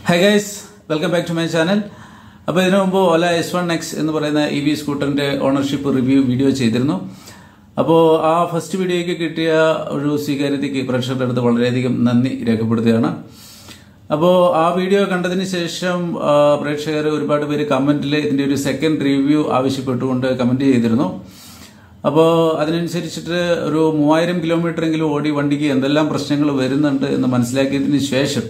High guys welcome back to my channel അപ്പോൾ ഇതിനു മുമ്പ് ഓല എസ് വൺ എക്സ് എന്ന് പറയുന്ന ഇ വി സ്കൂട്ടറിന്റെ ഓണർഷിപ്പ് റിവ്യൂ വീഡിയോ ചെയ്തിരുന്നു അപ്പോൾ ആ ഫസ്റ്റ് വീഡിയോയ്ക്ക് കിട്ടിയ ഒരു സ്വീകാര്യതയ്ക്ക് പ്രേക്ഷകരുടെ അടുത്ത് വളരെയധികം നന്ദി രേഖപ്പെടുത്തുകയാണ് അപ്പോൾ ആ വീഡിയോ കണ്ടതിന് ശേഷം പ്രേക്ഷകർ ഒരുപാട് പേര് കമന്റിൽ ഇതിന്റെ ഒരു സെക്കൻഡ് റിവ്യൂ ആവശ്യപ്പെട്ടുകൊണ്ട് കമന്റ് ചെയ്തിരുന്നു അപ്പോൾ അതിനനുസരിച്ചിട്ട് ഒരു മൂവായിരം കിലോമീറ്റർ എങ്കിലും ഓടി വണ്ടിക്ക് എന്തെല്ലാം പ്രശ്നങ്ങൾ വരുന്നുണ്ട് എന്ന് മനസ്സിലാക്കിയതിന് ശേഷം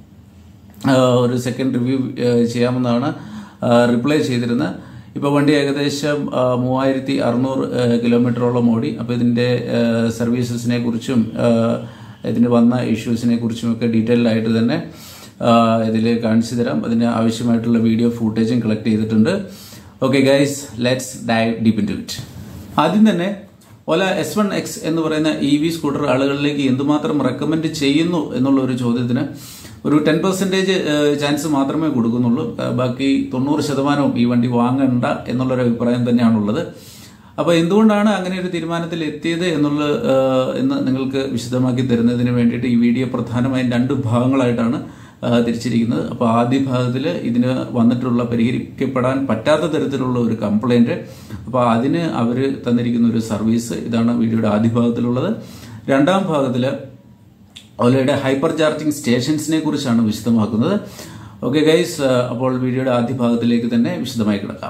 ആഹ് ഒരു സെക്കൻഡ് റിവ്യൂ ചെയ്യാമെന്നാണ് റിപ്ലൈ ചെയ്തിരുന്നത് ഇപ്പോൾ വണ്ടി ഏകദേശം ആഹ് മൂവായിരത്തി അറുന്നൂറ് കിലോമീറ്ററോളം ഓടി അപ്പോൾ ഇതിൻ്റെ സർവീസസിനെ കുറിച്ചും ആഹ് ഇതിന് വന്ന ഇഷ്യൂസിനെ കുറിച്ചും ഒക്കെ ഡീറ്റെയിൽഡ് ആയിട്ട് തന്നെ ഇതിൽ കാണിച്ചു തരാം അതിന് ആവശ്യമായിട്ടുള്ള വീഡിയോ ഫൂട്ടേജും കളക്ട് ചെയ്തിട്ടുണ്ട് okay guys let's dive deep into it ആദ്യം തന്നെ ഓല എസ് വൺ എക്സ് എന്ന് പറയുന്ന ഇ വി സ്കൂട്ടർ ആളുകളിലേക്ക് എന്തുമാത്രം റെക്കമെൻഡ് ചെയ്യുന്നു എന്നുള്ള ഒരു ചോദ്യത്തിന് ഒരു ടെൻ പെർസെൻറ്റേജ് ചാൻസ് മാത്രമേ കൊടുക്കുന്നുള്ളൂ ആ, ബാക്കി തൊണ്ണൂറ് ശതമാനവും ഈ വണ്ടി വാങ്ങണ്ട എന്നുള്ളൊരു അഭിപ്രായം തന്നെയാണുള്ളത് അപ്പോൾ എന്തുകൊണ്ടാണ് അങ്ങനെ ഒരു തീരുമാനത്തിൽ എത്തിയത് എന്നുള്ള ആ, എന്ന് നിങ്ങൾക്ക് വിശദമാക്കി തരുന്നതിന് വേണ്ടിയിട്ട് ഈ വീഡിയോ പ്രധാനമായും രണ്ട് ഭാഗങ്ങളായിട്ടാണ് ആ, തിരിച്ചിരിക്കുന്നത് അപ്പോൾ ആദ്യ ഭാഗത്തിൽ ഇതിന് വന്നിട്ടുള്ള പരിഹരിക്കപ്പെടാൻ പറ്റാത്ത തരത്തിലുള്ള ഒരു കംപ്ലൈന്റ് അപ്പോൾ അതിന് അവർ തന്നിരിക്കുന്ന ഒരു സർവീസ് ഇതാണ് വീഡിയോയുടെ ആദ്യ ഭാഗത്തിലുള്ളത് രണ്ടാം ഭാഗത്തിൽ ഓലയുടെ ഹൈപ്പർ ചാർജിങ് സ്റ്റേഷൻസിനെ കുറിച്ചാണ് വിശദമാക്കുന്നത് ഓക്കെ ഗൈസ് അപ്പോൾ വീഡിയോയുടെ ആദ്യ ഭാഗത്തിലേക്ക് തന്നെ വിശദമായി കിടക്കാം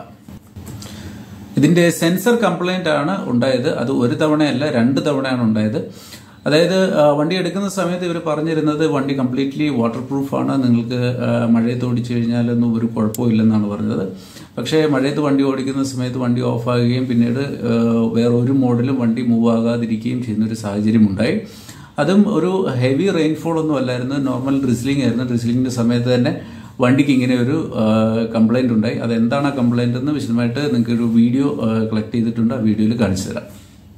ഇതിന്റെ സെൻസർ കംപ്ലൈന്റ് ആണ് ഉണ്ടായത് അത് ഒരു തവണയല്ല രണ്ട് തവണയാണ് ഉണ്ടായത് അതായത് ആ, വണ്ടി എടുക്കുന്ന സമയത്ത് ഇവർ പറഞ്ഞിരുന്നത് വണ്ടി കംപ്ലീറ്റ്ലി വാട്ടർ പ്രൂഫ് ആണ് നിങ്ങൾക്ക് ആ, മഴയത്ത് ഓടിച്ചു കഴിഞ്ഞാലൊന്നും ഒരു കുഴപ്പമില്ലെന്നാണ് പറഞ്ഞത് പക്ഷേ മഴയത്ത് വണ്ടി ഓടിക്കുന്ന സമയത്ത് വണ്ടി ഓഫ് ആകുകയും പിന്നീട് ആ, വേറെ ഒരു മോഡലും വണ്ടി മൂവ് ആകാതിരിക്കുകയും ചെയ്യുന്ന ഒരു സാഹചര്യം ഉണ്ടായി അതും ഒരു ഹെവി റെയിൻഫോൾ ഒന്നും അല്ലായിരുന്നു നോർമൽ ഡ്രിസ്ലിംഗ് ആയിരുന്നു ഡ്രിസ്ലിംഗിന്റെ സമയത്ത് തന്നെ വണ്ടിക്ക് ഇങ്ങനെ ഒരു കംപ്ലൈന്റ് ഉണ്ടായി അതെന്താണ് ആ കംപ്ലൈന്റ് എന്ന് വിശദമായിട്ട് നിങ്ങൾക്ക് ഒരു വീഡിയോ കളക്ട് ചെയ്തിട്ടുണ്ട് ആ വീഡിയോയിൽ കാണിച്ചു തരാം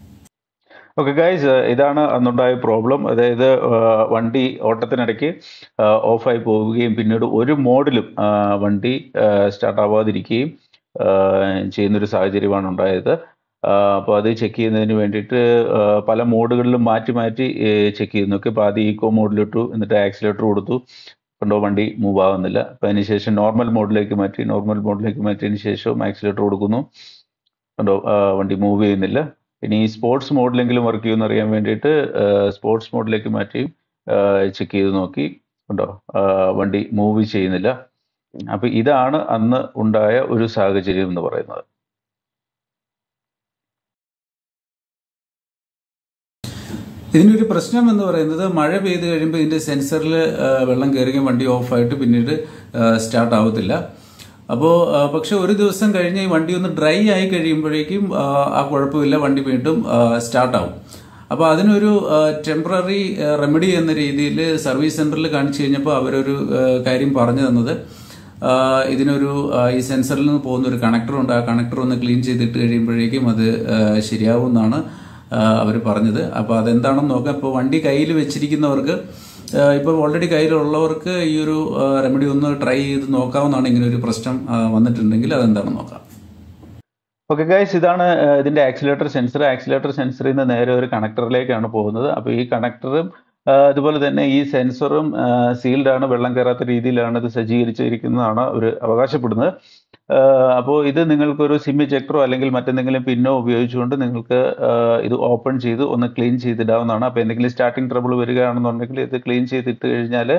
ഓക്കെ ഗൈസ് ഇതാണ് അന്നുണ്ടായ പ്രോബ്ലം അതായത് ആ, വണ്ടി ഓട്ടത്തിനിടയ്ക്ക് ഓഫായി പോവുകയും പിന്നീട് ഒരു മോഡിലും ആ, വണ്ടി സ്റ്റാർട്ട് ആവാതിരിക്കുകയും ആ, ചെയ്യുന്നൊരു സാഹചര്യമാണ് ഉണ്ടായത് അപ്പോൾ അത് ചെക്ക് ചെയ്യുന്നതിന് വേണ്ടിയിട്ട് ആ, പല മോഡുകളിലും മാറ്റി മാറ്റി ചെക്ക് ചെയ്തു നോക്കി അപ്പോൾ ആദ്യം ഈക്കോ മോഡിലിട്ടു എന്നിട്ട് ആക്സിലേറ്റർ കൊടുത്തു കണ്ടോ വണ്ടി മൂവ് ആവുന്നില്ല അപ്പോൾ അതിനുശേഷം നോർമൽ മോഡിലേക്ക് മാറ്റി നോർമൽ മോഡിലേക്ക് മാറ്റിയതിന് ശേഷവും ആക്സിലേറ്റർ കൊടുക്കുന്നു കണ്ടോ ആ, വണ്ടി മൂവ് ചെയ്യുന്നില്ല ഇനി ഈ സ്പോർട്സ് മോഡിലെങ്കിലും വർക്ക് ചെയ്യുമെന്ന് അറിയാൻ വേണ്ടിയിട്ട് സ്പോർട്സ് മോഡിലേക്ക് മാറ്റി ചെക്ക് ചെയ്ത് നോക്കി കണ്ടോ ആ, വണ്ടി മൂവ് ചെയ്യുന്നില്ല അപ്പൊ ഇതാണ് അന്ന് ഉണ്ടായ ഒരു സാഹചര്യം എന്ന് പറയുന്നത് ഇതിനൊരു പ്രശ്നം എന്ന് പറയുന്നത് മഴ പെയ്ത് കഴിയുമ്പോൾ ഇതിന്റെ സെൻസറിൽ വെള്ളം കയറുകയും വണ്ടി ഓഫായിട്ട് പിന്നീട് സ്റ്റാർട്ട് ആവത്തില്ല അപ്പോൾ പക്ഷെ ഒരു ദിവസം കഴിഞ്ഞ് ഈ വണ്ടി ഒന്ന് ഡ്രൈ ആയി കഴിയുമ്പോഴേക്കും ആ, ആ കുഴപ്പമില്ല വണ്ടി വീണ്ടും സ്റ്റാർട്ട് ആവും അപ്പോൾ അതിനൊരു ടെമ്പററി റെമഡി എന്ന രീതിയിൽ സർവീസ് സെന്ററിൽ കാണിച്ചു കഴിഞ്ഞപ്പോൾ അവരൊരു ആ, കാര്യം പറഞ്ഞു തന്നത് ആ, ഇതിനൊരു ആ, ഈ സെൻസറിൽ നിന്ന് പോകുന്ന ഒരു കണക്ടർ ഉണ്ട് ആ കണക്ടർ ഒന്ന് ക്ലീൻ ചെയ്തിട്ട് കഴിയുമ്പോഴേക്കും അത് ശരിയാവുമെന്നാണ് അവർ പറഞ്ഞത് അപ്പോൾ അതെന്താണെന്ന് നോക്കാം ഇപ്പോൾ വണ്ടി കയ്യിൽ വെച്ചിരിക്കുന്നവർക്ക് ഇപ്പോൾ ഓൾറെഡി കയ്യിലുള്ളവർക്ക് ഈ ഒരു റെമഡി ഒന്ന് ട്രൈ ചെയ്ത് നോക്കാവുന്നതാണ് ഇങ്ങനെ ഒരു പ്രശ്നം ആ, വന്നിട്ടുണ്ടെങ്കിൽ അതെന്താണെന്ന് നോക്കാം ഓക്കെ ഗൈസ് ഇതാണ് ആ, ഇതിന്റെ ആക്സിലേറ്റർ സെൻസർ ആക്സിലേറ്റർ സെൻസറിൽ നിന്ന് നേരെ ഒരു കണക്ടറിലേക്കാണ് പോകുന്നത് അപ്പോൾ ഈ കണക്ടറും അതുപോലെ തന്നെ ഈ സെൻസറും സീൽഡ് ആണ് വെള്ളം കയറാത്ത രീതിയിലാണ് ഇത് സജ്ജീകരിച്ചിരിക്കുന്നതാണ് അവർ അവകാശപ്പെടുന്നത് അപ്പോൾ ഇത് നിങ്ങൾക്കൊരു സിം ചെക്ടറോ അല്ലെങ്കിൽ മറ്റെന്തെങ്കിലും പിന്നോ ഉപയോഗിച്ചുകൊണ്ട് നിങ്ങൾക്ക് ആ, ഇത് ഓപ്പൺ ചെയ്ത് ഒന്ന് ക്ലീൻ ചെയ്തിടാവുന്നതാണ് അപ്പോൾ എന്തെങ്കിലും സ്റ്റാർട്ടിംഗ് ട്രബിൾ വരികയാണെന്നുണ്ടെങ്കിൽ ഇത് ക്ലീൻ ചെയ്തിട്ട് കഴിഞ്ഞാൽ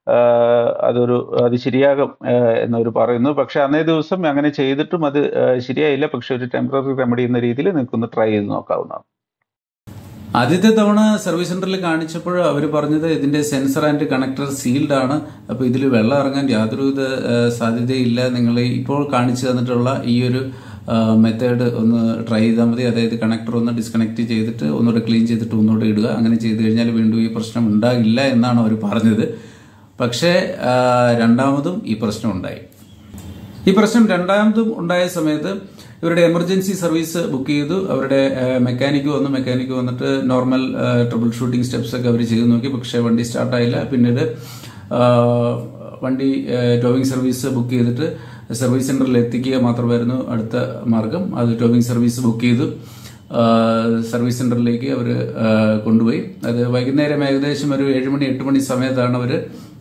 അതൊരു അത് ശരിയാകും ആ, എന്നവർ പറയുന്നു പക്ഷെ അന്നേ ദിവസം അങ്ങനെ ചെയ്തിട്ടും അത് ആ, ശരിയായില്ല പക്ഷെ ഒരു ടെമ്പററി റെമഡി എന്ന രീതിയിൽ നിങ്ങൾക്കൊന്ന് ട്രൈ ചെയ്ത് നോക്കാവുന്നതാണ് ആദ്യത്തെ തവണ സർവീസ് സെന്ററിൽ കാണിച്ചപ്പോൾ അവർ പറഞ്ഞത് ഇതിന്റെ സെൻസർ ആൻഡ് കണക്ടർ സീൽഡ് ആണ് അപ്പോൾ ഇതിൽ വെള്ളം ഇറങ്ങാൻ യാതൊരുവിധ ആ, സാധ്യതയില്ല നിങ്ങൾ ഇപ്പോൾ കാണിച്ചു തന്നിട്ടുള്ള ഈ ഒരു മെത്തേഡ് ഒന്ന് ട്രൈ ചെയ്താൽ മതി അതായത് കണക്ടർ ഒന്ന് ഡിസ്കണക്ട് ചെയ്തിട്ട് ഒന്നുകൂടെ ക്ലീൻ ചെയ്തിട്ട് ഒന്നുകൂടെ ഇടുക അങ്ങനെ ചെയ്ത് കഴിഞ്ഞാൽ വീണ്ടും ഈ പ്രശ്നം ഉണ്ടാകില്ല എന്നാണ് അവർ പറഞ്ഞത് പക്ഷേ ആ, രണ്ടാമതും ഈ പ്രശ്നം ഉണ്ടായി ഈ പ്രശ്നം രണ്ടാമതും ഉണ്ടായ സമയത്ത് ഇവരുടെ എമർജൻസി സർവീസ് ബുക്ക് ചെയ്തു അവരുടെ മെക്കാനിക്ക് വന്നു മെക്കാനിക്ക് വന്നിട്ട് നോർമൽ ട്രബിൾ ഷൂട്ടിംഗ് സ്റ്റെപ്സ് ഒക്കെ അവർ ചെയ്ത് നോക്കി പക്ഷേ വണ്ടി സ്റ്റാർട്ടായില്ല പിന്നീട് ആ, വണ്ടി ടോവിംഗ് സർവീസ് ബുക്ക് ചെയ്തിട്ട് സർവീസ് സെന്ററിൽ എത്തിക്കുക മാത്രമായിരുന്നു അടുത്ത മാർഗം അത് ടോവിംഗ് സർവീസ് ബുക്ക് ചെയ്തു ആ, സർവീസ് സെന്ററിലേക്ക് അവർ കൊണ്ടുപോയി അത് വൈകുന്നേരം ഏകദേശം ഒരു ഏഴ് മണി എട്ട് മണി സമയത്താണ് അവർ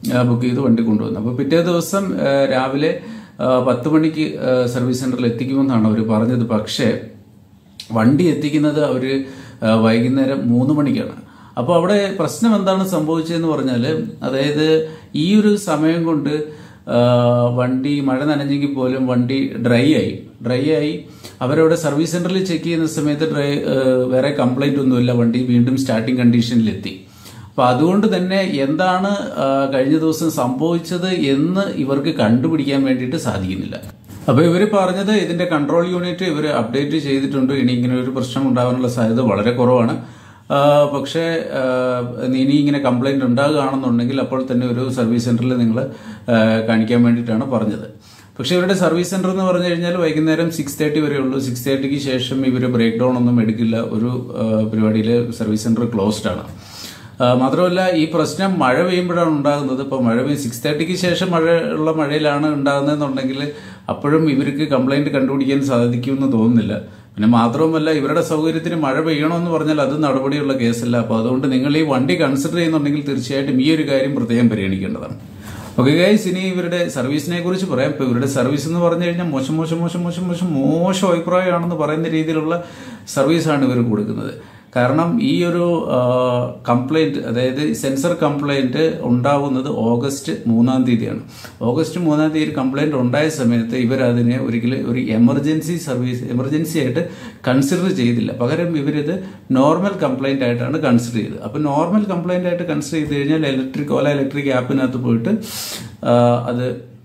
ബുക്ക് ചെയ്ത് വണ്ടി കൊണ്ടുവന്നു അപ്പോൾ പിറ്റേ ദിവസം ആ, രാവിലെ ആ, പത്ത് മണിക്ക് ആ, സർവീസ് സെന്ററിൽ എത്തിക്കുമെന്നാണ് അവർ പറഞ്ഞത് പക്ഷേ വണ്ടി എത്തിക്കുന്നത് അവർ വൈകുന്നേരം മൂന്ന് മണിക്കാണ് അപ്പോൾ അവിടെ പ്രശ്നം എന്താണ് സംഭവിച്ചതെന്ന് പറഞ്ഞാൽ അതായത് ഈ ഒരു സമയം കൊണ്ട് ആ, വണ്ടി മഴ നനഞ്ഞെങ്കിൽ പോലും വണ്ടി ഡ്രൈ ആയി ഡ്രൈ ആയി അവരവിടെ സർവീസ് സെന്ററിൽ ചെക്ക് ചെയ്യുന്ന സമയത്ത് ഡ്രൈ ആ, വേറെ കംപ്ലൈന്റ് ഒന്നുമില്ല വണ്ടി വീണ്ടും സ്റ്റാർട്ടിംഗ് കണ്ടീഷനിലെത്തി അപ്പൊ അതുകൊണ്ട് തന്നെ എന്താണ് ആ, കഴിഞ്ഞ ദിവസം സംഭവിച്ചത് എന്ന് ഇവർക്ക് കണ്ടുപിടിക്കാൻ വേണ്ടിയിട്ട് സാധിക്കുന്നില്ല അപ്പൊ ഇവർ പറഞ്ഞത് ഇതിന്റെ കൺട്രോൾ യൂണിറ്റ് ഇവർ അപ്ഡേറ്റ് ചെയ്തിട്ടുണ്ട് ഇനി ഇങ്ങനെ ഒരു പ്രശ്നം ഉണ്ടാകാനുള്ള സാധ്യത വളരെ കുറവാണ് ആ, പക്ഷേ ആ, ഇനി ഇങ്ങനെ കംപ്ലൈന്റ് ഉണ്ടാകുകയാണെന്നുണ്ടെങ്കിൽ അപ്പോൾ തന്നെ ഒരു സർവീസ് സെന്ററിൽ നിങ്ങൾ കാണിക്കാൻ വേണ്ടിയിട്ടാണ് പറഞ്ഞത് പക്ഷെ ഇവരുടെ സർവീസ് സെന്റർ എന്ന് പറഞ്ഞു കഴിഞ്ഞാൽ വൈകുന്നേരം സിക്സ് തേർട്ടി വരെ ഉള്ളൂ സിക്സ് തേർട്ടിക്ക് ശേഷം ഇവർ ബ്രേക്ക് ഡൗൺ ഒന്നും എടുക്കില്ല ഒരു പരിപാടിയിൽ സർവീസ് സെന്റർ ക്ലോസ്ഡ് ആണ് ആ, മാത്രമല്ല ഈ പ്രശ്നം മഴ പെയ്യുമ്പോഴാണ് ഉണ്ടാകുന്നത് ഇപ്പോൾ മഴ പെയ്യും സിക്സ് തേർട്ടിക്ക് ശേഷം മഴ ഉള്ള മഴയിലാണ് ഉണ്ടാകുന്നതെന്നുണ്ടെങ്കിൽ അപ്പോഴും ഇവർക്ക് കംപ്ലൈന്റ് കണ്ടുപിടിക്കാൻ സാധിക്കുമെന്ന് തോന്നുന്നില്ല പിന്നെ മാത്രവുമല്ല ഇവരുടെ സൗകര്യത്തിന് മഴ പെയ്യണമെന്ന് പറഞ്ഞാൽ അത് നടപടിയുള്ള കേസല്ല അപ്പോൾ അതുകൊണ്ട് നിങ്ങൾ ഈ വണ്ടി കൺസിഡർ ചെയ്യുന്നുണ്ടെങ്കിൽ തീർച്ചയായിട്ടും ഈ ഒരു കാര്യം പ്രത്യേകം പരിഗണിക്കേണ്ടതാണ് ഓക്കെ ഗൈസ് ഇനി ഇവരുടെ സർവീസിനെ കുറിച്ച് പറയാം ഇപ്പൊ ഇവരുടെ സർവീസ് എന്ന് പറഞ്ഞു കഴിഞ്ഞാൽ മോശം മോശം മോശം മോശം മോശം മോശം അഭിപ്രായമാണെന്ന് പറയുന്ന രീതിയിലുള്ള സർവീസാണ് ഇവർ കൊടുക്കുന്നത് കാരണം ഈ ഒരു കംപ്ലൈന്റ് അതായത് സെൻസർ കംപ്ലൈന്റ് ഉണ്ടാവുന്നത് ഓഗസ്റ്റ് മൂന്നാം തീയതിയാണ് ഓഗസ്റ്റ് മൂന്നാം തീയതി കംപ്ലൈന്റ് ഉണ്ടായ സമയത്ത് ഇവർ അതിനെ ഒരിക്കലും ഒരു എമർജൻസി സർവീസ് എമർജൻസി ആയിട്ട് കൺസിഡർ ചെയ്തില്ല പകരം ഇവരിത് നോർമൽ കംപ്ലൈന്റ് ആയിട്ടാണ് കൺസിഡർ ചെയ്തത് അപ്പൊ നോർമൽ കംപ്ലൈന്റ് ആയിട്ട് കൺസിഡർ ചെയ്ത് കഴിഞ്ഞാൽ ഇലക്ട്രിക് ഓല ഇലക്ട്രിക് ആപ്പിനകത്ത് പോയിട്ട് ആ, അത്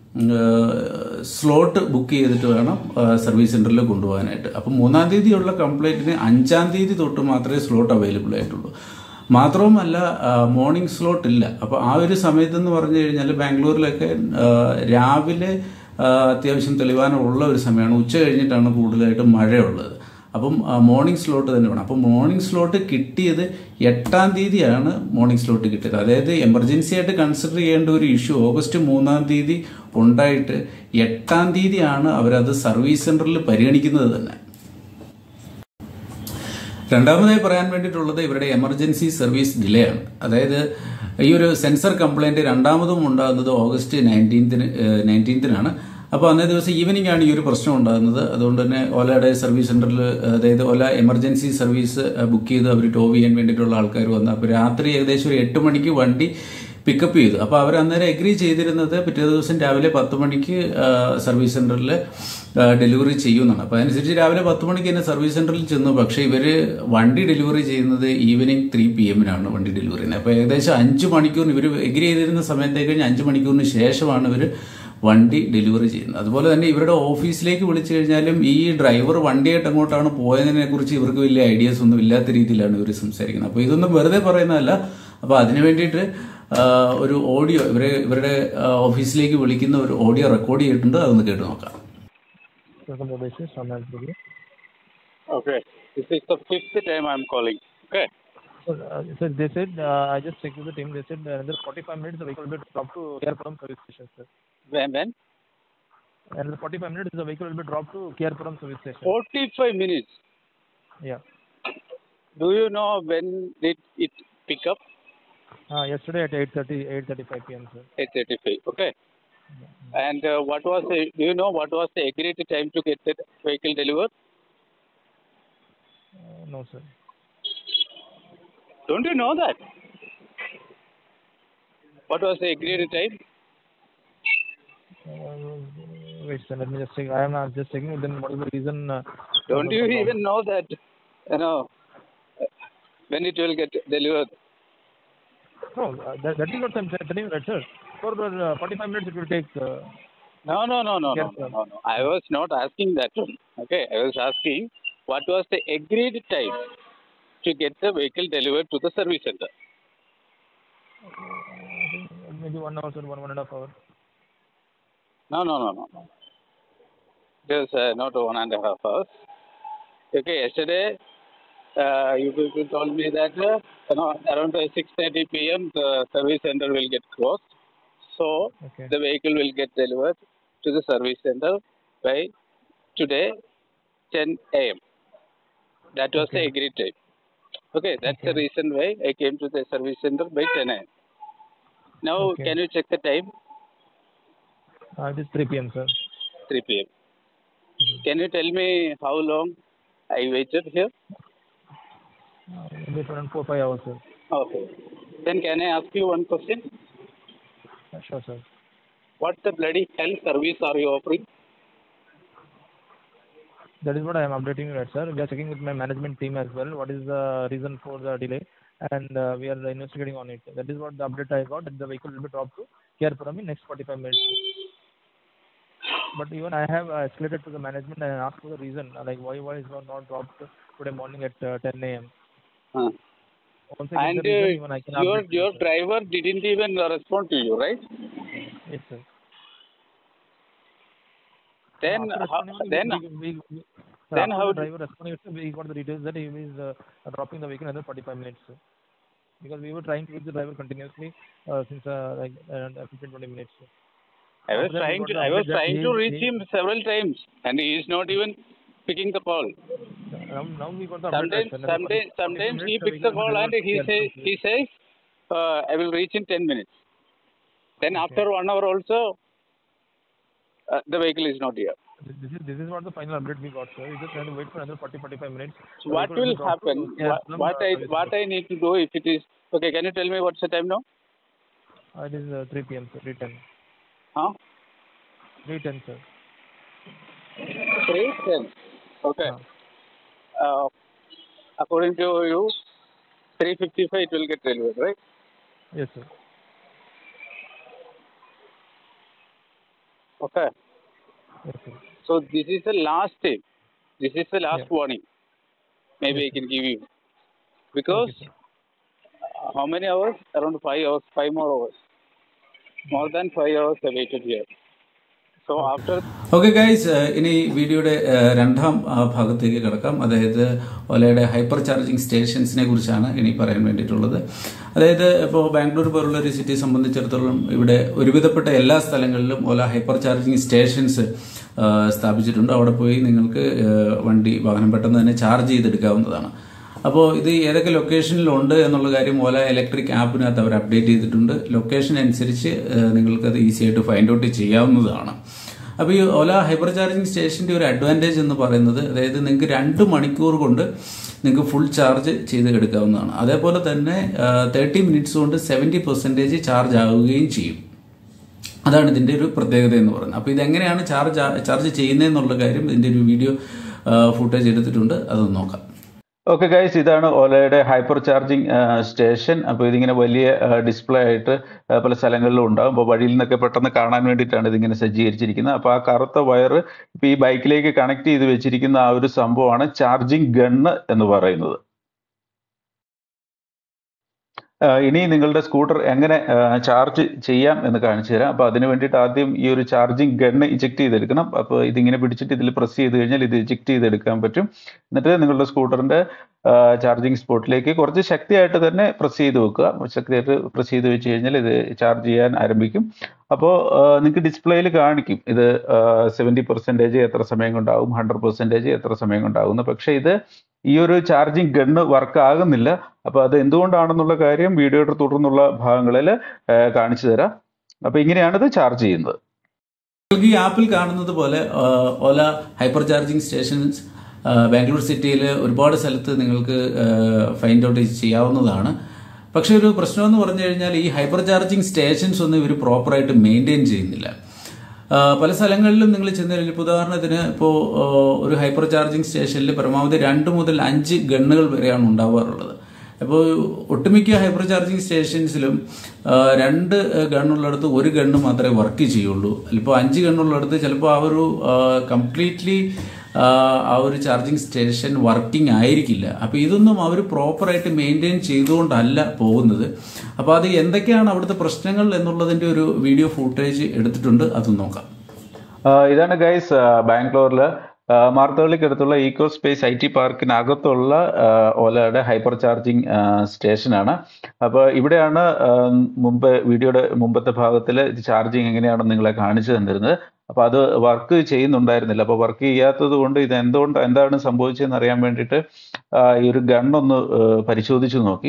സ്ലോട്ട് ബുക്ക് ചെയ്തിട്ട് വേണം സർവീസ് സെന്ററിൽ കൊണ്ടുപോകാനായിട്ട് അപ്പം മൂന്നാം തീയതിയുള്ള കംപ്ലൈന്റിന് അഞ്ചാം തീയതി തൊട്ട് മാത്രമേ സ്ലോട്ട് അവൈലബിൾ ആയിട്ടുള്ളൂ മാത്രവുമല്ല മോർണിംഗ് സ്ലോട്ട് ഇല്ല അപ്പോൾ ആ ഒരു സമയത്ത് എന്ന് പറഞ്ഞു കഴിഞ്ഞാൽ ബാംഗ്ലൂരിലൊക്കെ ആ, രാവിലെ ആ, അത്യാവശ്യം തെളിവാനുള്ള ഒരു സമയമാണ് ഉച്ച കഴിഞ്ഞിട്ടാണ് കൂടുതലായിട്ട് മഴയുള്ളത് അപ്പം മോർണിംഗ് സ്ലോട്ട് തന്നെ വേണം അപ്പം മോർണിംഗ് സ്ലോട്ട് കിട്ടിയത് എട്ടാം തീയതിയാണ് മോർണിംഗ് സ്ലോട്ട് കിട്ടിയത് അതായത് എമർജൻസി ആയിട്ട് കൺസിഡർ ചെയ്യേണ്ട ഒരു ഇഷ്യൂ ഓഗസ്റ്റ് മൂന്നാം തീയതി ഉണ്ടായിട്ട് എട്ടാം തീയതിയാണ് അവരത് സർവീസ് സെന്ററിൽ പരിഗണിക്കുന്നത് തന്നെ രണ്ടാമതായി പറയാൻ വേണ്ടിയിട്ടുള്ളത് ഇവരുടെ എമർജൻസി സർവീസ് ഡിലേ ആണ് അതായത് ഈ ഒരു സെൻസർ കംപ്ലൈന്റ് രണ്ടാമതും ഉണ്ടാകുന്നത് ഓഗസ്റ്റ് നയൻറ്റീൻത്തിന് നയൻറ്റീൻത്തിനാണ് അപ്പോൾ അന്നേ ദിവസം ഈവനിംഗ് ആണ് ഈ ഒരു പ്രശ്നം ഉണ്ടാകുന്നത് അതുകൊണ്ട് തന്നെ ഓലയുടെ സർവീസ് സെന്ററിൽ അതായത് ഓല എമർജൻസി സർവീസ് ബുക്ക് ചെയ്ത് അവർ ടോവ് ചെയ്യാൻ വേണ്ടിയിട്ടുള്ള ആൾക്കാർ വന്നു അപ്പോൾ രാത്രി ഏകദേശം ഒരു എട്ട് മണിക്ക് വണ്ടി പിക്കപ്പ് ചെയ്തു അപ്പോൾ അവർ അന്നേരം എഗ്രി ചെയ്തിരുന്നത് പിറ്റേ ദിവസം രാവിലെ പത്ത് മണിക്ക് സർവീസ് സെന്ററിൽ ഡെലിവറി ചെയ്യുമെന്നാണ് അപ്പോൾ അതനുസരിച്ച് രാവിലെ പത്ത് മണിക്ക് തന്നെ സർവീസ് സെന്ററിൽ ചെന്നു പക്ഷേ ഇവർ വണ്ടി ഡെലിവറി ചെയ്യുന്നത് ഈവനിങ് ത്രീ പി എമ്മിനാണ് വണ്ടി ഡെലിവറി ചെയ്യുന്നത് അപ്പോൾ ഏകദേശം അഞ്ച് മണിക്കൂറിന് ഇവർ എഗ്രി ചെയ്തിരുന്ന സമയത്തേക്ക് കഴിഞ്ഞ് അഞ്ച് മണിക്കൂറിന് ശേഷമാണ് ഇവർ വണ്ടി ഡെലിവറി ചെയ്യുന്നത് അതുപോലെ തന്നെ ഇവരുടെ ഓഫീസിലേക്ക് വിളിച്ചു കഴിഞ്ഞാലും ഈ ഡ്രൈവർ വണ്ടിയായിട്ട് അങ്ങോട്ടാണ് പോയതിനെ കുറിച്ച് ഇവർക്ക് വലിയ ഐഡിയാസ് ഒന്നും ഇല്ലാത്ത രീതിയിലാണ് ഇവർ സംസാരിക്കുന്നത് അപ്പോൾ ഇതൊന്നും വെറുതെ പറയുന്നതല്ല അപ്പോൾ അതിന് വേണ്ടിയിട്ട് ആ, ഒരു ഓഡിയോ ഇവരെ ഇവരുടെ ആ, ഓഫീസിലേക്ക് വിളിക്കുന്ന ഒരു ഓഡിയോ റെക്കോർഡ് ചെയ്തിട്ടുണ്ട് അതൊന്ന് കേട്ട് നോക്കാം Welcome to basis from Nalpuri. Okay. This is the fifth time I'm calling. Okay. So, uh, so they said, uh, I just checked with the team, they said uh, another 45 minutes the vehicle will be dropped to Kerpuram service station, sir. When? When? Another 45 minutes the vehicle will be dropped to Kerpuram service station. 45 minutes. Yeah. Do you know when did it pick up? Uh, yesterday at 8.30, 8.35 p.m., sir. 8:35. Okay. And uh, what was the? Do you know what was the agreed time to get the vehicle delivered? Uh, no, sir. Don't you know that? What was the agreed time? Uh, wait, sir, let me just check. I am uh, just checking with them what is the reason. Uh, Don't for you the even know that? You know when it will get delivered? problem. No, uh, that, that is what I'm telling you, right, sir. For uh, 45 minutes it will take. Uh, No, no, no, no, Yes, no, sir. no, no. I was not asking that one. Okay, I was asking what was the agreed time to get the vehicle delivered to the service center. maybe one hour, sir, one, one and a half hour. No, no, no, no, no. It was uh, not one and a half hours. Okay, yesterday uh, you people told me that uh, you know, around uh, 6:30 p.m. the service center will get closed, so Okay. the vehicle will get delivered to the service center by today 10 a.m. That was the Okay. agreed time. Okay, that's the Okay. reason why I came to the service center by 10 a.m. Now, Okay. can you check the time? Uh, it is 3 p.m., sir. 3 p.m. Can you tell me how long I waited here? Uh, maybe around 4 5 hours, sir. Okay. Then can I ask you one question? Uh, sure, sir. What the bloody hell service are you offering? That is what I am updating you at, sir. We are checking with my management team as well. What is the reason for the delay? And uh, we are investigating on it. That is what the update I got. That the vehicle will be dropped to Kerpuram in next 45 minutes. But even I have uh, escalated to the management and asked for the reason, uh, like why why is it not dropped today morning at uh, 10 a.m. Huh. Once I And get the reason, uh, even I can your update you, your sir. driver didn't even uh, respond to you, right? Yes, sir. Then After how, responding, we- then we, we, we, sir, then after how the do- driver responding, sir, we got the details that he is uh, dropping the vehicle another 45 minutes. Sir. Because we were trying to reach the driver continuously uh, since uh, like around uh, 15 20 minutes. Sir. I was After that, we trying got to the I was update that trying he- to reach he- him several times, and he is not even picking the call. Now, now we got the update. Sometimes that, sir, another 40 sometimes 45 sometimes he minutes, picks the vehicle call will and be he delivered says here. he says uh, I will reach in ten minutes. Then Okay. after one hour also, uh, the vehicle is not here. This is this is what the final update we got, sir. We just have to wait for another 40 45 minutes. So The what vehicle will be dropped to happen? What, Kerala, what uh, I service what center. I need to do if it is okay? Can you tell me what's the time now? Uh, it is uh, 3 p.m. sir. 310. Huh? 310, sir. Three ten. Okay. Uh, Uh, according to you, three fifty five it will get delivered, right? yes, sir. Okay. Yes, sir. So this is the last time. This is the last Yeah. warning. Maybe Yes, I can give you. Because Okay, sir. uh, how many hours? Around five hours, five more hours. More than five hours I waited here. So after okay guys ഇനി വീഡിയോയുടെ ഏഹ്, രണ്ടാം ആ, ഭാഗത്തേക്ക് കിടക്കാം അതായത് ഒലയുടെ hyper charging സ്റ്റേഷൻസിനെ കുറിച്ചാണ് ഇനി പറയാൻ വേണ്ടിയിട്ടുള്ളത് അതായത് ഇപ്പോൾ ബാംഗ്ലൂർ പോലുള്ള ഒരു സിറ്റി സംബന്ധിച്ചിടത്തോളം ഇവിടെ ഒരുവിധപ്പെട്ട എല്ലാ സ്ഥലങ്ങളിലും ഒല ഹൈപ്പർ ചാർജിങ് സ്റ്റേഷൻസ് ഏഹ്, സ്ഥാപിച്ചിട്ടുണ്ട് അവിടെ പോയി നിങ്ങൾക്ക് ഏഹ്, വണ്ടി വാഹനം പെട്ടെന്ന് തന്നെ ചാർജ് ചെയ്തെടുക്കാവുന്നതാണ് അപ്പോൾ ഇത് ഏതൊക്കെ ലൊക്കേഷനിലുണ്ട് എന്നുള്ള കാര്യം ഓല ഇലക്ട്രിക് ആപ്പിനകത്ത് അവർ അപ്ഡേറ്റ് ചെയ്തിട്ടുണ്ട് ലൊക്കേഷൻ അനുസരിച്ച് ഏഹ്, നിങ്ങൾക്കത് ഈസി ആയിട്ട് ഫൈൻഡ് ഔട്ട് ചെയ്യാവുന്നതാണ് അപ്പോൾ ഈ ഓല ഹൈപ്പർ ചാർജിങ് സ്റ്റേഷന്റെ ഒരു അഡ്വാൻറ്റേജ് എന്ന് പറയുന്നത് അതായത് നിങ്ങൾക്ക് രണ്ട് മണിക്കൂർ കൊണ്ട് നിങ്ങൾക്ക് ഫുൾ ചാർജ് ചെയ്ത് എടുക്കാവുന്നതാണ് അതേപോലെ തന്നെ തേർട്ടി മിനിറ്റ്സ് കൊണ്ട് സെവൻറ്റി പെർസെൻറ്റേജ് ചാർജ് ആവുകയും ചെയ്യും അതാണ് ഇതിന്റെ ഒരു പ്രത്യേകത എന്ന് പറയുന്നത് അപ്പോൾ ഇതെങ്ങനെയാണ് ചാർജ് ചാർജ് ചെയ്യുന്നതെന്നുള്ള കാര്യം ഇതിന്റെ ഒരു വീഡിയോ ഫുട്ടേജ് എടുത്തിട്ടുണ്ട് അതൊന്ന് നോക്കാം ഓക്കെ ഗൈസ് ഇതാണ് ഓലയുടെ ഹൈപ്പർ ചാർജിങ് സ്റ്റേഷൻ അപ്പോൾ ഇതിങ്ങനെ വലിയ ഡിസ്പ്ലേ ആയിട്ട് ആ, പല സ്ഥലങ്ങളിലും ഉണ്ടാകും അപ്പോൾ വഴിയിൽ നിന്നൊക്കെ പെട്ടെന്ന് കാണാൻ വേണ്ടിയിട്ടാണ് ഇതിങ്ങനെ സജ്ജീകരിച്ചിരിക്കുന്നത് അപ്പോൾ ആ കറുത്ത വയർ ഇപ്പോൾ ഈ ബൈക്കിലേക്ക് കണക്ട് ചെയ്ത് വെച്ചിരിക്കുന്ന ആ ഒരു സംഭവമാണ് ചാർജിങ് ഗണ്ണ് എന്ന് പറയുന്നത് ആ, ഇനി നിങ്ങളുടെ സ്കൂട്ടർ എങ്ങനെ ചാർജ് ചെയ്യാം എന്ന് കാണിച്ചു തരാം അപ്പോൾ അതിന് വേണ്ടിയിട്ട് ആദ്യം ഈ ഒരു ചാർജിങ് ഗണ്ണ് ഇജക്ട് ചെയ്തെടുക്കണം അപ്പോൾ ഇതിങ്ങനെ പിടിച്ചിട്ട് ഇതിൽ പ്രസ് ചെയ്ത് കഴിഞ്ഞാൽ ഇത് ഇജക്ട് ചെയ്തെടുക്കാൻ പറ്റും എന്നിട്ട് നിങ്ങളുടെ സ്കൂട്ടറിന്റെ ചാർജിങ് സ്പോട്ടിലേക്ക് കുറച്ച് ശക്തിയായിട്ട് തന്നെ പ്രസ് ചെയ്ത് വെക്കുക ശക്തിയായിട്ട് പ്രസ് ചെയ്ത് വെച്ച് കഴിഞ്ഞാൽ ഇത് ചാർജ് ചെയ്യാൻ ആരംഭിക്കും അപ്പോൾ നിങ്ങൾക്ക് ഡിസ്പ്ലേയിൽ കാണിക്കും ഇത് സെവൻറ്റി പെർസെൻറ്റേജ് എത്ര സമയം കൊണ്ടാവും ഹൺഡ്രഡ് പെർസെൻറ്റേജ് എത്ര സമയം കൊണ്ടാകുന്നു പക്ഷേ ഇത് ഈ ഒരു ചാർജിങ് ഗണ്ണ് വർക്ക് ആകുന്നില്ല അപ്പോൾ അത് എന്തുകൊണ്ടാണെന്നുള്ള കാര്യം വീഡിയോയുടെ തുടർന്നുള്ള ഭാഗങ്ങളിൽ കാണിച്ചു തരാം അപ്പോൾ ഇങ്ങനെയാണ് ഇത് ചാർജ് ചെയ്യുന്നത് നിങ്ങൾക്ക് ഈ ആപ്പിൽ കാണുന്നത് പോലെ ആ, ഓല ഹൈപ്പർ ചാർജിങ് സ്റ്റേഷൻസ് ആ, ബാംഗ്ലൂർ സിറ്റിയിൽ ഒരുപാട് സ്ഥലത്ത് നിങ്ങൾക്ക് ഫൈൻഡ് ഔട്ട് ചെയ്യാവുന്നതാണ് പക്ഷെ ഒരു പ്രശ്നം എന്ന് പറഞ്ഞു കഴിഞ്ഞാൽ ഈ ഹൈപ്പർ ചാർജിങ് സ്റ്റേഷൻസ് ഒന്നും ഇവർ പ്രോപ്പറായിട്ട് മെയിൻറ്റെയിൻ ചെയ്യുന്നില്ല ആ, പല സ്ഥലങ്ങളിലും നിങ്ങൾ ചെന്ന് കഴിഞ്ഞാൽ ഇപ്പോൾ ഉദാഹരണത്തിന് ഇപ്പോൾ ഒരു ഹൈപ്പർ ചാർജിങ് സ്റ്റേഷനിൽ പരമാവധി രണ്ട് മുതൽ അഞ്ച് ഗണ്ണുകൾ വരെയാണ് ഉണ്ടാവാറുള്ളത് അപ്പോൾ ഒട്ടുമിക്ക ഹൈപ്പർ ചാർജിങ് സ്റ്റേഷൻസിലും ആ, രണ്ട് ഗണ്ണുള്ളിടത്ത് ഒരു ഗണ്ണ് മാത്രമേ വർക്ക് ചെയ്യുള്ളൂ ഇപ്പോൾ അഞ്ച് ഗണ്ണുള്ളിടത്ത് ചിലപ്പോൾ ആ ഒരു കംപ്ലീറ്റ്ലി ആ ഒരു ചാർജിങ് സ്റ്റേഷൻ വർക്കിംഗ് ആയിരിക്കില്ല അപ്പോൾ ഇതൊന്നും അവർ പ്രോപ്പറായിട്ട് മെയിൻറ്റെയിൻ ചെയ്തുകൊണ്ടല്ല പോകുന്നത് അപ്പോൾ അത് എന്തൊക്കെയാണ് അവിടുത്തെ പ്രശ്നങ്ങൾ എന്നുള്ളതിൻ്റെ ഒരു വീഡിയോ ഫുട്ടേജ് എടുത്തിട്ടുണ്ട് അത് നോക്കാം ആ, ഇതാണ് ഗൈസ് ബാംഗ്ലൂരിൽ മാർത്തവള്ളിക്കടുത്തുള്ള ഈക്കോ സ്പേസ് ഐ ടി പാർക്കിനകത്തുള്ള ആ, ഓലയുടെ ഹൈപ്പർ ചാർജിങ് സ്റ്റേഷനാണ് അപ്പോൾ ഇവിടെയാണ് ആ, മുമ്പ് വീഡിയോയുടെ മുമ്പത്തെ ഭാഗത്തിൽ ചാർജിങ് എങ്ങനെയാണെന്ന് നിങ്ങളെ കാണിച്ചു തന്നിരുന്നത് അപ്പോൾ അത് വർക്ക് ചെയ്യുന്നുണ്ടായിരുന്നില്ല അപ്പോൾ വർക്ക് ചെയ്യാത്തത് കൊണ്ട് ഇത് എന്തുകൊണ്ട് എന്താണ് സംഭവിച്ചതെന്ന് അറിയാൻ വേണ്ടിയിട്ട് ആ, ഈ ഒരു ഗണ്ണൊന്ന് പരിശോധിച്ചു നോക്കി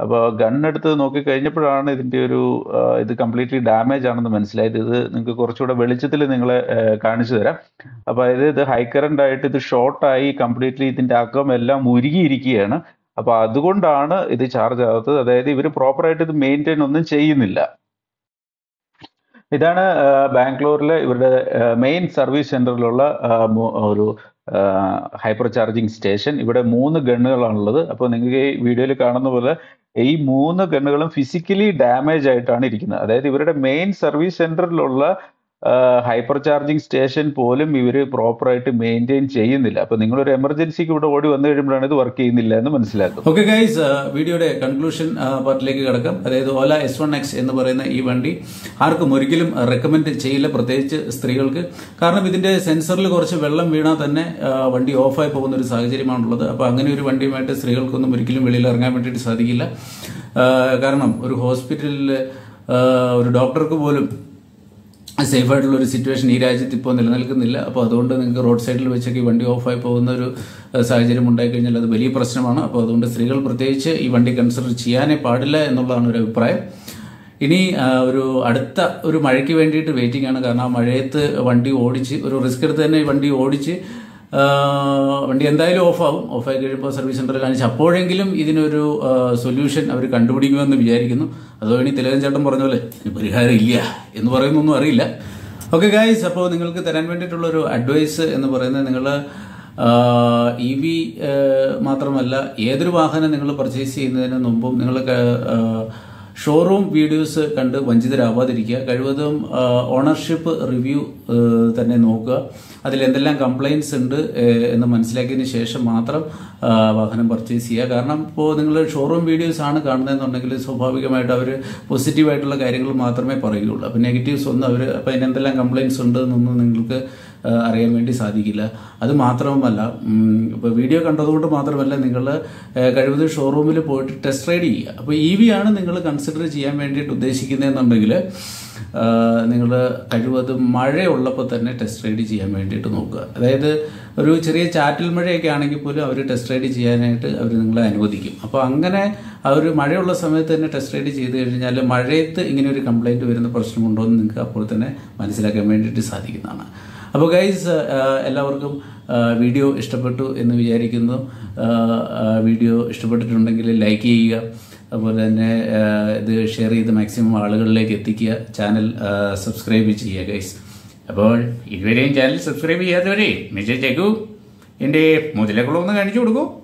അപ്പോൾ ഗണ്ണെടുത്ത് നോക്കി കഴിഞ്ഞപ്പോഴാണ് ഇതിൻ്റെ ഒരു ആ, ഇത് കംപ്ലീറ്റ്ലി ഡാമേജ് ആണെന്ന് മനസ്സിലായത് ഇത് നിങ്ങൾക്ക് കുറച്ചുകൂടെ വെളിച്ചത്തിൽ നിങ്ങളെ ആ, കാണിച്ചു തരാം അപ്പോൾ അതായത് ഇത് ഹൈ കറണ്ട് ആയിട്ട് ഇത് ഷോർട്ടായി കംപ്ലീറ്റ്ലി ഇതിൻ്റെ അകം എല്ലാം ഉരുകിയിരിക്കുകയാണ് അപ്പോൾ അതുകൊണ്ടാണ് ഇത് ചാർജ് ആകാത്തത് അതായത് ഇവർ പ്രോപ്പറായിട്ട് ഇത് മെയിൻറ്റെയിൻ ഒന്നും ചെയ്യുന്നില്ല ഇതാണ് ആ, ബാംഗ്ലൂരിലെ ഇവരുടെ മെയിൻ സർവീസ് സെന്ററിലുള്ള ആ, മു- ഒരു ഹൈപ്പർ ചാർജിങ് സ്റ്റേഷൻ ഇവിടെ മൂന്ന് ഗണ്ണുകളാണുള്ളത് അപ്പോൾ നിങ്ങൾക്ക് ഈ വീഡിയോയിൽ കാണുന്ന പോലെ ഈ മൂന്ന് ഗണ്ണുകളും ഫിസിക്കലി ഡാമേജ് ആയിട്ടാണ് ഇരിക്കുന്നത് അതായത് ഇവരുടെ മെയിൻ സർവീസ് സെന്ററിലുള്ള ഹൈപ്പർ ചാർജിങ് സ്റ്റേഷൻ പോലും ഇവർ പ്രോപ്പറായിട്ട് മെയിൻറ്റെയിൻ ചെയ്യുന്നില്ല അപ്പോൾ നിങ്ങളൊരു എമർജൻസിക്ക് ഇവിടെ ഓടി വന്നു കഴിയുമ്പോഴാണ് ഇത് വർക്ക് ചെയ്യുന്നില്ല എന്ന് മനസ്സിലാക്കും ഓക്കെ ഗൈസ് വീഡിയോയുടെ കൺക്ലൂഷൻ പാർട്ടിലേക്ക് കിടക്കാം അതായത് ഓല എസ് വൺ എക്സ് എന്ന് പറയുന്ന ഈ വണ്ടി ആർക്കും ഒരിക്കലും റെക്കമെൻഡ് ചെയ്യില്ല പ്രത്യേകിച്ച് സ്ത്രീകൾക്ക് കാരണം ഇതിന്റെ സെൻസറിൽ കുറച്ച് വെള്ളം വീണാൽ തന്നെ ആ, വണ്ടി ഓഫായി പോകുന്ന ഒരു സാഹചര്യമാണുള്ളത് അപ്പോൾ അങ്ങനെ ഒരു വണ്ടിയുമായിട്ട് സ്ത്രീകൾക്കൊന്നും ഒരിക്കലും വെളിയിൽ ഇറങ്ങാൻ വേണ്ടിയിട്ട് സാധിക്കില്ല ആ, കാരണം ഒരു ഹോസ്പിറ്റലിൽ ഒരു ഡോക്ടർക്ക് പോലും സേഫ് ആയിട്ടുള്ള ഒരു സിറ്റുവേഷൻ ഈ രാജ്യത്ത് ഇപ്പോൾ നിലനിൽക്കുന്നില്ല അപ്പോൾ അതുകൊണ്ട് നിങ്ങൾക്ക് റോഡ് സൈഡിൽ വെച്ചൊക്കെ ഈ വണ്ടി ഓഫായി പോകുന്ന ഒരു ഏഹ്, സാഹചര്യം ഉണ്ടായിക്കഴിഞ്ഞാൽ അത് വലിയ പ്രശ്നമാണ് അപ്പോൾ അതുകൊണ്ട് സ്ത്രീകൾ പ്രത്യേകിച്ച് ഈ വണ്ടി കൺസിഡർ ചെയ്യാനേ പാടില്ല എന്നുള്ളതാണ് ഒരു അഭിപ്രായം ഇനി ആ, ഒരു അടുത്ത ഒരു മഴയ്ക്ക് വേണ്ടിയിട്ട് വെയിറ്റിംഗ് ആണ് കാരണം ആ മഴയത്ത് വണ്ടി ഓടിച്ച് ഒരു റിസ്ക് എടുത്ത് തന്നെ ഈ വണ്ടി ഓടിച്ച് ആ, വണ്ടി എന്തായാലും ഓഫാവും ഓഫായി കഴിയുമ്പോൾ സർവീസ് സെന്ററിൽ കാണിച്ച് അപ്പോഴെങ്കിലും ഇതിനൊരു സൊല്യൂഷൻ അവർ കണ്ടുപിടിക്കുമെന്ന് വിചാരിക്കുന്നു അതോ ഇനി തിലകൻ ചേട്ടൻ പറഞ്ഞ പോലെ ഇതിന് പരിഹാരം ഇല്ല എന്ന് പറയുന്നൊന്നും അറിയില്ല ഓക്കെ ഗായ്സ് അപ്പോൾ നിങ്ങൾക്ക് തരാൻ വേണ്ടിയിട്ടുള്ള ഒരു അഡ്വൈസ് എന്ന് പറയുന്നത് നിങ്ങൾ ഇ വി മാത്രമല്ല ഏതൊരു വാഹനം നിങ്ങൾ പർച്ചേസ് ചെയ്യുന്നതിന് മുമ്പും നിങ്ങൾ ഷോറൂം വീഡിയോസ് കണ്ട് വഞ്ചിതരാവാതിരിക്കുക കഴിവതും ഓണർഷിപ്പ് റിവ്യൂ തന്നെ നോക്കുക അതിൽ എന്തെല്ലാം കംപ്ലൈൻറ്റ്സ് ഉണ്ട് ഏഹ്, എന്ന് മനസ്സിലാക്കിയതിന് ശേഷം മാത്രം ആ, വാഹനം പർച്ചേസ് ചെയ്യുക കാരണം ഇപ്പോൾ നിങ്ങൾ ഷോറൂം വീഡിയോസ് ആണ് കാണുന്നതെന്നുണ്ടെങ്കിൽ സ്വാഭാവികമായിട്ട് അവർ പോസിറ്റീവായിട്ടുള്ള കാര്യങ്ങൾ മാത്രമേ പറയുകയുള്ളൂ അപ്പോൾ നെഗറ്റീവ്സ് ഒന്നും അവർ അപ്പോൾ അതിന് എന്തെല്ലാം കംപ്ലൈൻറ്റ്സ് ഉണ്ട് എന്നൊന്നും നിങ്ങൾക്ക് ആ, അറിയാൻ വേണ്ടി സാധിക്കില്ല അത് മാത്രവുമല്ല ഇപ്പോൾ വീഡിയോ കണ്ടതുകൊണ്ട് മാത്രമല്ല നിങ്ങൾ കഴിവതും ഷോറൂമിൽ പോയിട്ട് ടെസ്റ്റ് റൈഡ് ചെയ്യുക അപ്പോൾ ഇ വി ആണ് നിങ്ങൾ കൺസിഡർ ചെയ്യാൻ വേണ്ടിയിട്ട് ഉദ്ദേശിക്കുന്നതെന്നുണ്ടെങ്കിൽ നിങ്ങൾ കഴിവതും മഴയുള്ളപ്പോൾ തന്നെ ടെസ്റ്റ് റൈഡ് ചെയ്യാൻ വേണ്ടിയിട്ട് നോക്കുക അതായത് ഒരു ചെറിയ ചാറ്റൽ മഴയൊക്കെ ആണെങ്കിൽ പോലും അവർ ടെസ്റ്റ് റൈഡ് ചെയ്യാനായിട്ട് അവർ നിങ്ങളെ അനുവദിക്കും അപ്പോൾ അങ്ങനെ ആ ഒരു മഴയുള്ള സമയത്ത് തന്നെ ടെസ്റ്റ് റൈഡ് ചെയ്ത് കഴിഞ്ഞാൽ മഴയത്ത് ഇങ്ങനെ ഒരു കംപ്ലൈൻറ്റ് വരുന്ന പ്രശ്നമുണ്ടോ എന്ന് നിങ്ങൾക്ക് അപ്പോൾ തന്നെ മനസ്സിലാക്കാൻ വേണ്ടിയിട്ട് സാധിക്കുന്നതാണ് അപ്പോൾ ഗൈസ് എല്ലാവർക്കും ആ, വീഡിയോ ഇഷ്ടപ്പെട്ടു എന്ന് വിചാരിക്കുന്നു ആ, ആ, വീഡിയോ ഇഷ്ടപ്പെട്ടിട്ടുണ്ടെങ്കിൽ ലൈക്ക് ചെയ്യുക അതുപോലെ തന്നെ ആ, ഇത് ഷെയർ ചെയ്ത് മാക്സിമം ആളുകളിലേക്ക് എത്തിക്കുക ചാനൽ ആ, സബ്സ്ക്രൈബ് ചെയ്യുക ഗൈസ് അപ്പോൾ ഇതുവരെയും ചാനൽ സബ്സ്ക്രൈബ് ചെയ്യാത്തവരെ മെസ്സേജ് അയക്കൂ എൻ്റെ മുതലകളൊന്ന് കാണിച്ചു കൊടുക്കൂ